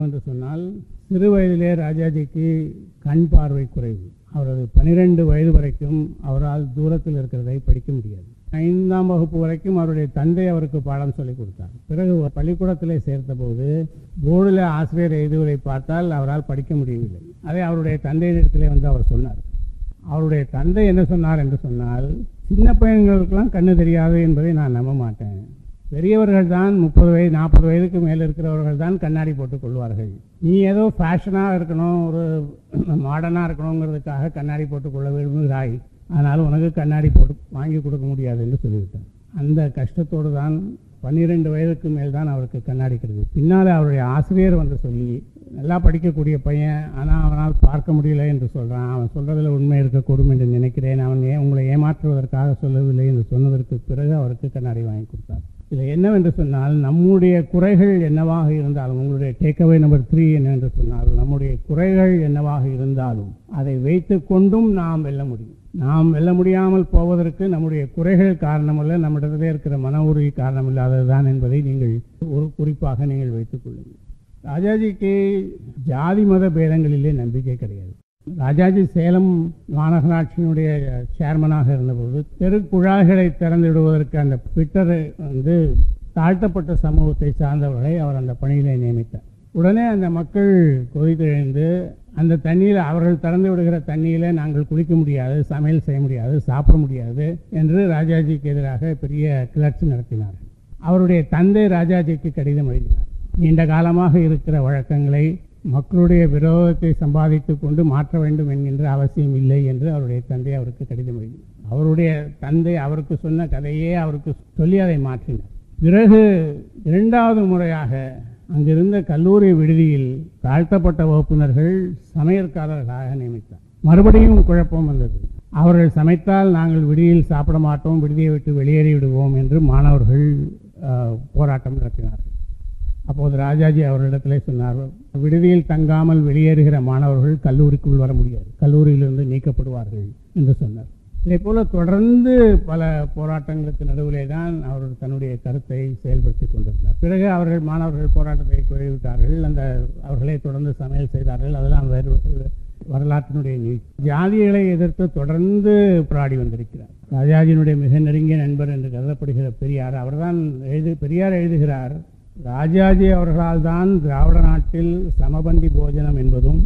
என்று சொன்னால் சிறு வயதிலே ராஜாஜிக்கு கண் பார்வை குறைவு அவரது பனிரெண்டு வயது வரைக்கும் அவரால் தூரத்தில் இருக்கிறதை படிக்க முடியாது ஐந்தாம் வகுப்பு வரைக்கும் அவருடைய தந்தை அவருக்கு பாடம் சொல்லிக் கொடுத்தார் பிறகு பள்ளிக்கூடத்திலே சேர்த்தபோது போர்டில் ஆசிரியர் எழுதுவதை பார்த்தால் அவரால் படிக்க முடியவில்லை அதை அவருடைய தந்தையிடத்திலே வந்து அவர் சொன்னார் அவருடைய தந்தை என்ன சொன்னார் என்று சொன்னால் சின்ன பையன்களுக்கெல்லாம் கண்ணு தெரியாது என்பதை நான் நம்ப மாட்டேன் பெரியவர்கள் தான் முப்பது வயது நாற்பது வயதுக்கு மேலே இருக்கிறவர்கள் தான் கண்ணாடி போட்டுக் கொள்வார்கள் நீ ஏதோ ஃபேஷனாக இருக்கணும் ஒரு மாடர்னாக இருக்கணுங்கிறதுக்காக கண்ணாடி போட்டுக்கொள்ள விரும்புகிறாய் அதனால் உனக்கு கண்ணாடி போட்டு வாங்கி கொடுக்க முடியாது என்று சொல்லிவிட்டார் அந்த கஷ்டத்தோடு தான் பன்னிரெண்டு வயதுக்கு மேல் தான் அவருக்கு கண்ணாடி கிடைக்கும் பின்னால் அவருடைய ஆசிரியர் வந்து சொல்லி நல்லா படிக்கக்கூடிய பையன் ஆனால் அவனால் பார்க்க முடியல என்று சொல்கிறான் அவன் சொல்கிறதுல உண்மை இருக்கக்கூடும் என்று நினைக்கிறேன் அவன் ஏன் உங்களை ஏமாற்றுவதற்காக சொல்லவில்லை என்று சொன்னதற்கு பிறகு அவருக்கு கண்ணாடி வாங்கி கொடுத்தார் இதில் என்னவென்று சொன்னால் நம்முடைய குறைகள் என்னவாக இருந்தாலும் உங்களுடைய டேக்அவே நம்பர் த்ரீ என்னவென்று சொன்னால் நம்முடைய குறைகள் என்னவாக இருந்தாலும் அதை வைத்து கொண்டும் நாம் வெல்ல முடியும் நாம் வெல்ல முடியாமல் போவதற்கு நம்முடைய குறைகள் காரணமல்ல நம்மிடத்திலே இருக்கிற மன உறுதி காரணமில்லாததுதான் என்பதை நீங்கள் ஒரு குறிப்பாக நீங்கள் வைத்துக் கொள்ளுங்கள் ராஜாஜிக்கு ஜாதி மத பேதங்களிலே நம்பிக்கை கிடையாது ராஜாஜி சேலம் மாநகராட்சியினுடைய சேர்மனாக இருந்தபோது தெருக்குழாய்களை திறந்து விடுவதற்கு அந்த பிட்டர் வந்து தாழ்த்தப்பட்ட சமூகத்தை சார்ந்தவர்களை அவர் அந்த பணியிலே நியமித்தார் உடனே அந்த மக்கள் கொதித்தெழுந்து அந்த தண்ணியில் அவர்கள் திறந்து விடுகிற தண்ணியில் நாங்கள் குளிக்க முடியாது சமையல் செய்ய முடியாது சாப்பிட முடியாது என்று ராஜாஜிக்கு எதிராக பெரிய கிளர்ச்சி நடத்தினார் அவருடைய தந்தை ராஜாஜிக்கு கடிதம் எழுதினார் நீண்ட காலமாக இருக்கிற வழக்கங்களை மக்களுடைய விரோதத்தை சம்பாதித்து கொண்டு மாற்ற வேண்டும் என்கின்ற அவசியம் இல்லை என்று அவருடைய தந்தை அவருக்கு கடிதம் எழுதினார் அவருடைய தந்தை அவருக்கு சொன்ன கதையே அவருக்கு சொல்லி அதை மாற்றினார் பிறகு இரண்டாவது முறையாக அங்கிருந்த கல்லூரி விடுதியில் தாழ்த்தப்பட்ட வகுப்பினர்கள் சமையற்காரர்களாக நியமித்தார் மறுபடியும் குழப்பம் வந்தது அவர்கள் சமைத்தால் நாங்கள் விடுதியில் சாப்பிட மாட்டோம் விடுதியை விட்டு வெளியேறி விடுவோம் என்று மாணவர்கள் அஹ், போராட்டம் நடத்தினார்கள் அப்போது ராஜாஜி அவர்களிடத்திலே சொன்னார் விடுதியில் தங்காமல் வெளியேறுகிற மாணவர்கள் கல்லூரிக்குள் வர முடியாது கல்லூரியிலிருந்து நீக்கப்படுவார்கள் என்று சொன்னார் இதே போல தொடர்ந்து பல போராட்டங்களுக்கு நடுவிலே தான் அவர் தன்னுடைய கருத்தை செயல்படுத்தி கொண்டிருந்தார் பிறகு அவர்கள் மாணவர்கள் போராட்டத்தை கைவிட்டார்கள் அந்த அவர்களே தொடர்ந்து சமையல் செய்தார்கள் அதெல்லாம் வேறு வரலாற்றினுடைய நீ- ஜாதிகளை எதிர்த்து தொடர்ந்து போராடி வந்திருக்கிறார் ராஜாஜியினுடைய மிக நெருங்கிய நண்பர் என்று கருதப்படுகிற பெரியார் அவர்தான் எழுது பெரியார் எழுதுகிறார் ராஜாஜி அவர்களால் தான் திராவிட நாட்டில் சமபந்தி போஜனம் என்பதும்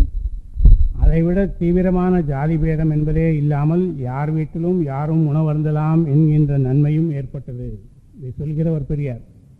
அதைவிட தீவிரமான ஜாதி பேதம் என்பதே இல்லாமல் யார் வீட்டிலும் யாரும் உணவருந்தலாம் என்கின்ற நன்மையும் ஏற்பட்டது இதை சொல்கிறவர் பெரியார்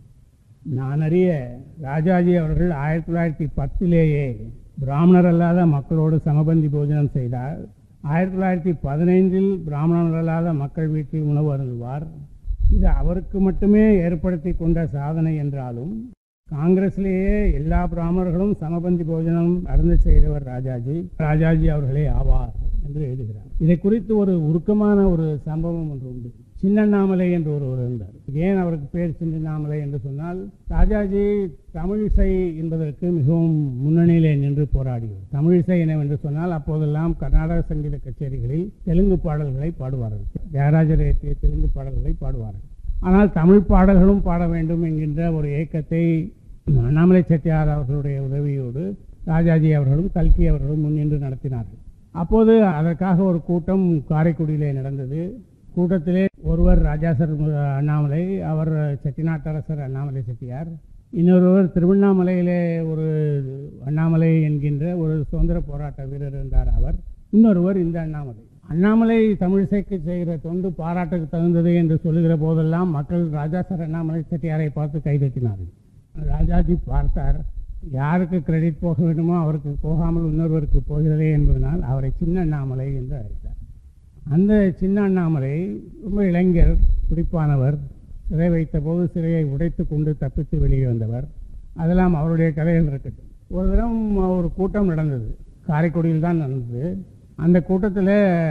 நான் அறிய ராஜாஜி அவர்கள் ஆயிரத்தி தொள்ளாயிரத்தி பத்திலேயே பிராமணர் அல்லாத மக்களோடு சமபந்தி போஜனம் செய்தார் ஆயிரத்தி தொள்ளாயிரத்தி பதினைந்தில் பிராமணர் அல்லாத மக்கள் வீட்டில் உணவு அருந்துவார் இது அவருக்கு மட்டுமே ஏற்படுத்தி கொண்ட சாதனை என்றாலும் காங்கிரஸ்லேயே எல்லா பிராமணர்களும் சமபந்தி போஜனம் அருந்த செய்தவர் ராஜாஜி ராஜாஜி அவர்களே ஆவார் என்று எழுதுகிறார் இதை குறித்து ஒரு உருக்கமான ஒரு சம்பவம் ஒன்று உண்டு சின்னண்ணாமலை என்று ஒருவர் இருந்தார் ஏன் அவருக்கு பேர் சின்னண்ணாமலை என்று சொன்னால் ராஜாஜி தமிழிசை என்பதற்கு மிகவும் முன்னணியிலே நின்று போராடியவர் தமிழிசை என்னவென்று சொன்னால் அப்போதெல்லாம் கர்நாடக சங்கீத கச்சேரிகளில் தெலுங்கு பாடல்களை பாடுவார்கள் ஜெயராஜர் இயற்றிய தெலுங்கு பாடல்களை பாடுவார்கள் ஆனால் தமிழ் பாடல்களும் பாட வேண்டும் என்கின்ற ஒரு ஏக்கத்தை அண்ணாமலை செட்டியார் அவர்களுடைய உதவியோடு ராஜாஜி அவர்களும் கல்கி அவர்களும் முன்னின்று நடத்தினார்கள் அப்போது அதற்காக ஒரு கூட்டம் காரைக்குடியிலே நடந்தது கூட்டத்திலே ஒருவர் ராஜாசர் அண்ணாமலை அவர் செட்டிநாட்டரசர் அண்ணாமலை செட்டியார் இன்னொருவர் திருவண்ணாமலையிலே ஒரு அண்ணாமலை என்கின்ற ஒரு சுதந்திர போராட்ட வீரர் இருந்தார் அவர் இன்னொருவர் இந்த அண்ணாமலை அண்ணாமலை தமிழிசைக்கு செய்கிற தொண்டு பாராட்டுக்கு தகுந்தது என்று சொல்லுகிற போதெல்லாம் மக்கள் ராஜாசர் அண்ணாமலை செட்டியாரை பார்த்து கைதட்டினார்கள் ராஜாஜி பார்த்தார் யாருக்கு கிரெடிட் போக வேண்டுமோ அவருக்கு போகாமல் இன்னொருவருக்கு போகிறதே என்பதனால் அவரை சின்ன அண்ணாமலை என்று அழைத்தார் அந்த சின்ன அண்ணாமலை ரொம்ப இளைஞர் துடிப்பானவர் சிறை வைத்த போது சிறையை உடைத்து கொண்டு தப்பித்து வெளியே வந்தவர் அதெல்லாம் அவருடைய கதைகள் இருக்கட்டும் ஒரு தினம் ஒரு கூட்டம் நடந்தது காரைக்குடியில் தான் நடந்தது அந்த கூட்டத்தில்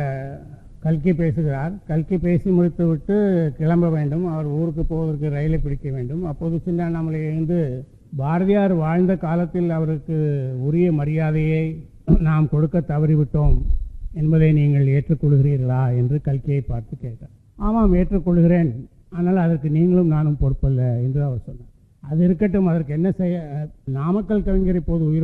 கல்கி பேசுகிறார் கல்கி பேசி முடித்துவிட்டு கிளம்ப வேண்டும் அவர் ஊருக்கு போவதற்கு ரயிலை பிடிக்க வேண்டும் அப்போது சின்ன அண்ணாமலை எழுந்து பாரதியார் வாழ்ந்த காலத்தில் அவருக்கு உரிய மரியாதையை நாம் கொடுக்க தவறிவிட்டோம் என்பதை நீங்கள் ஏற்றுக்கொள்கிறீர்களா என்று கல்கியை பார்த்து கேட்டார் ஆமாம் ஏற்றுக்கொள்கிறேன் ஆனால் அதற்கு நீங்களும் நானும் பொறுப்பல்ல என்று அவர் சொன்னார் அது இருக்கட்டும் அதற்கு என்ன செய்ய நாமக்கல் கவிஞர் இப்போது உயிர்